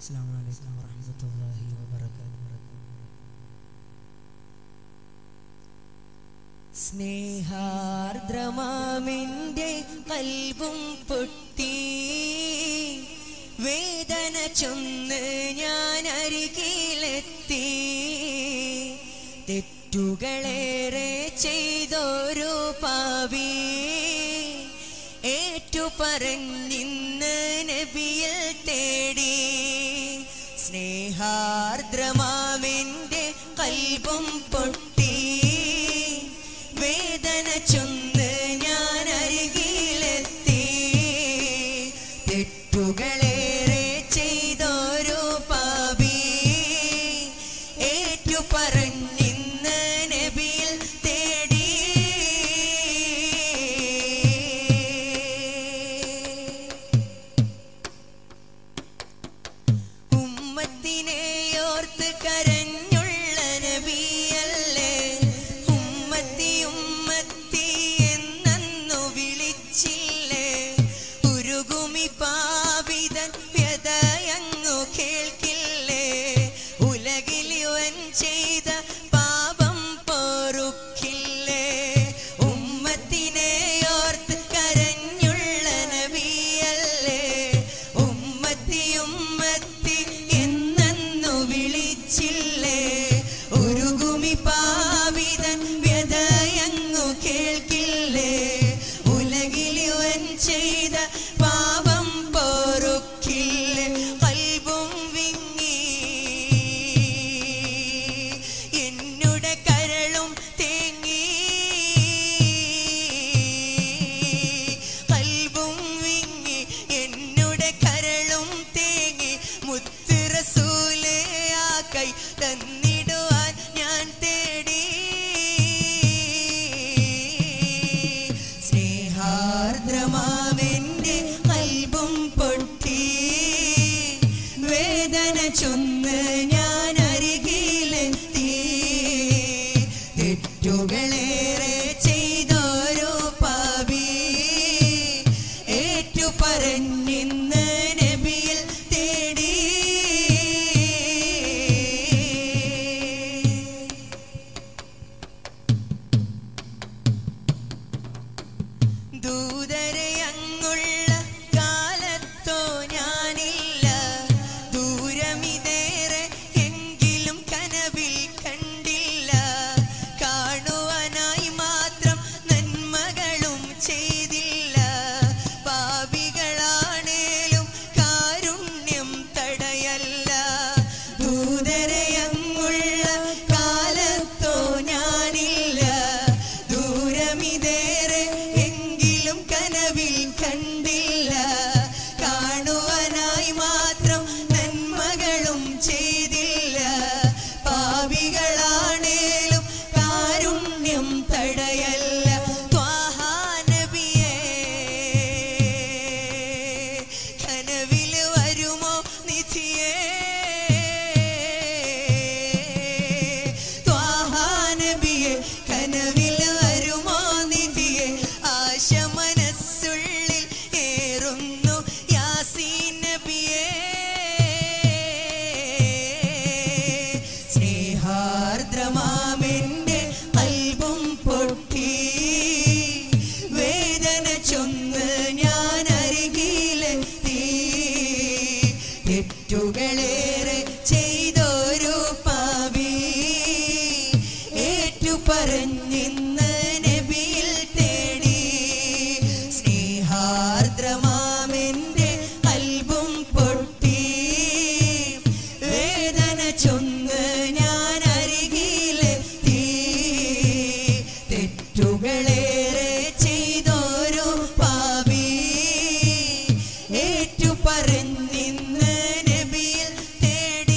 അസ്സാം വലൈക്കും വാഹമത്തല്ലാഹി വാബർക്കാത്തു സ്നേഹാർദ്രമാമിൻ്റെ കൽവും പൊട്ടി വേദന ചൊന്ന് ഞാൻ അരികിലെത്തി തെറ്റുകളേറെ ചെയ്തൊരു പാവി ഏറ്റു പറഞ്ഞിന്ന് നബിയിൽ തേടി സ്നേഹാർദ്രമാവിൻ്റെ കൽവും പൊട്ടി വേദന ചൊന്ന് ഞാൻ അരികിലെത്തി തെറ്റുകളേറെ ചെയ്തൊരു പാപി ഏറ്റു പറഞ്ഞിന്ന് നബിയിൽ തേടി ഉമ്മത്തിനെയോർത്ത് കരഞ്ഞുള്ള നബിയല്ലേ ഉമ്മത്തി ഉമ്മത്തി എന്നന്നു വിളിച്ചില്ലേ ഉരുകുമി പാപിതൻ വ്യതയങ്ങു കേൾക്കില്ലേ ഉലകിലിവൻ ചെയ്ത പാപം പൊറുക്കില്ലേ ഉമ്മത്തിനെയോർത്ത് കരഞ്ഞുള്ള നബിയല്ലേ ഉമ്മത്തി ഉമ്മത്തി എന്നന്നു വിളിച്ചില്ലേ ഉരുകുമി പാവിതൻ വ്യതയങ്ങു കേൾക്കില്ലേ ഉലകിലിവൻ ചെയ്ത പാപം പൊറുക്കില്ലേ കൽബും വിങ്ങി എന്നുടെ കരളും തേങ്ങി കൽബും വിങ്ങി എന്നുടെ കരളും തേങ്ങി മുത്ത് റസൂലേ ആ കൈ തന്നിടുവാൻ ഞാൻ തേടി സ്നേഹാർദ്രമാവെന്റെ കൽബും പൊട്ടി വേദന ചൊന്ന് ഞാൻ അരികിലെത്തി തെറ്റുകളേറെ ചെയ്തോരോ പാപി ഏറ്റു പറഞ്ഞിന്ന് നബിയിൽ തേടി ദൂതരെ അങ്ങുള്ള കാലത്തോ ഞാനില്ല ദൂരമിതേറെ എങ്കിലും കനവിൽ കണ്ടില്ല കാണുവാനായി മാത്രം നന്മകളും ചെയ്തില്ല പാപികളാണേലും കാരുണ്യം തടയല്ല ദൂതരെ അങ്ങുള്ള കാലത്തോ ഞാനില്ല ദൂരമിതേറെ എങ്കിലും കനവിൽ കണ്ടില്ല കാണുവാനായി മാത്രം നന്മകളും ചെയ്തില്ല പാപികളാണേലും കാരുണ്യം തടയല്ല ത്വാഹാ നബിയേ കനവിൽ വരുമോ നിധിയേ ത്വാഹാ നബിയേ കനവിൽ വരുമോ നിധിയേ ആശ മനസ്സുള്ളിൽ ഏറുന്നു യാസീൻ നബിയേ സ്നേഹാർദ്രമാമെന്റെ കൽബും പൊട്ടി വേദന ചൊന്ന് ഞാൻ അരികിലെത്തി തെറ്റുകളേറെ ചെയ്തൊരു പാവി ഏറ്റു പറഞ്ഞിന്ന് നബിയിൽ തേടി സ്നേഹാർദ്രമാമെന്റെ കൽബും പൊട്ടി വേദന ചൊന്ന് ഞാൻ അരികിലെത്തി തെറ്റുകളേറെ ചെയ്തൊരു പാവി ഏറ്റു പറഞ്ഞിന്ന് നബിയിൽ തേടി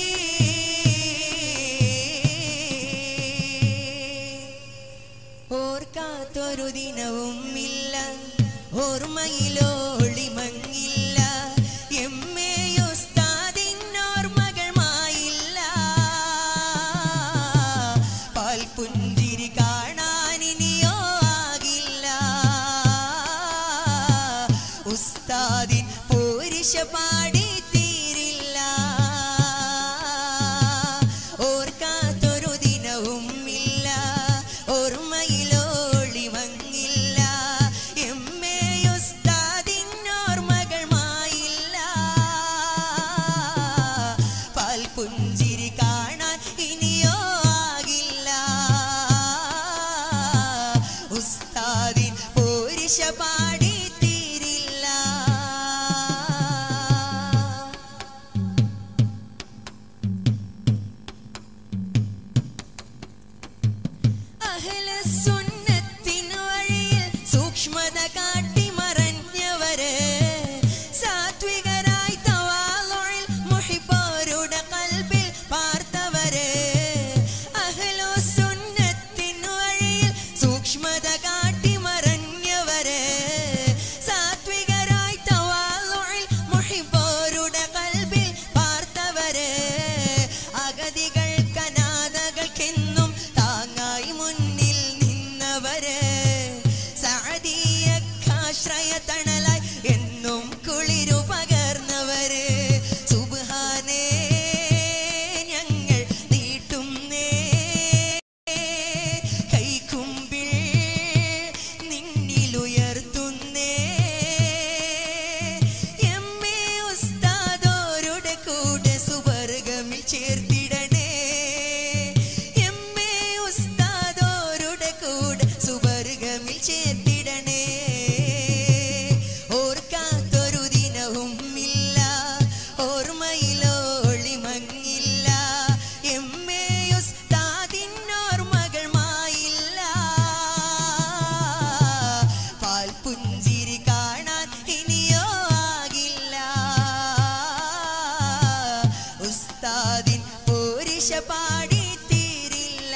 ഓർക്കാത്തൊരു ദിനവും ഇല്ല ഓർമ്മയിലോളി മങ്ങില്ല എമ്മയുസ്താദിനോർമ്മകൾ മായില്ല പാൽപുഞ്ചിരി കാണാനിനിയോ ആകില്ല ഉസ്താദിൻ പോരിശ പാടി തീരില്ല ഭാഷ പാടി തീരില്ല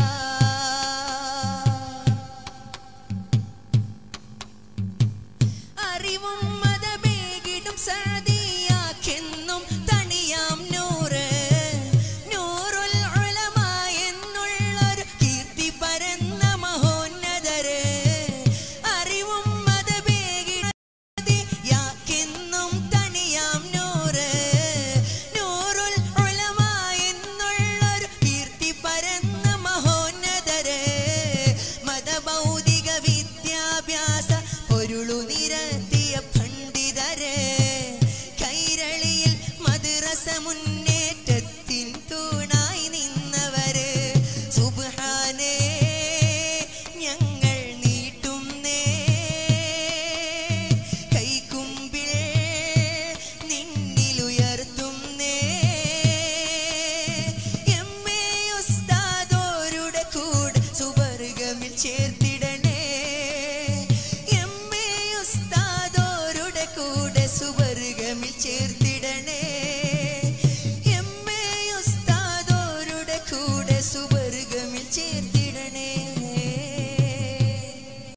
അറിവും മതമേകിടും സതിയാക്കെന്നും തണിയാം നൂറ് നൂറുൽ ഉലമ എന്നുള്ളൊരു കീർത്തി പരന്ന മഹോന്നതര് അറിവും മതമേകിടും യാക്കെന്നും തണിയാം നൂറ് നൂറുൽ ഉലമ എന്നുള്ളൊരു കീർത്തി പരന്ന മഹോന്നതര് മതഭൗതിക വിദ്യാഭ്യാസ പൊരുളു നിരത്തിയ പണ്ഡിതര് കൈരളിയിൽ മദ്രസ മുന്നേറ്റത്തിൻ തൂണായി നിന്നവര് സുബ്ഹാനേ ഞങ്ങൾ നീട്ടുന്നേ കൈക്കുമ്പിൽ നിന്നിലുയർത്തുന്നേ എം എ ഉസ്താദോരുടെ കൂടെ സുവർഗമിൽ ചേർത്തിടണേ എം എ ഉസ്താദോരുടെ കൂടെ സുവർഗമിൽ ചേർത്തിടണേ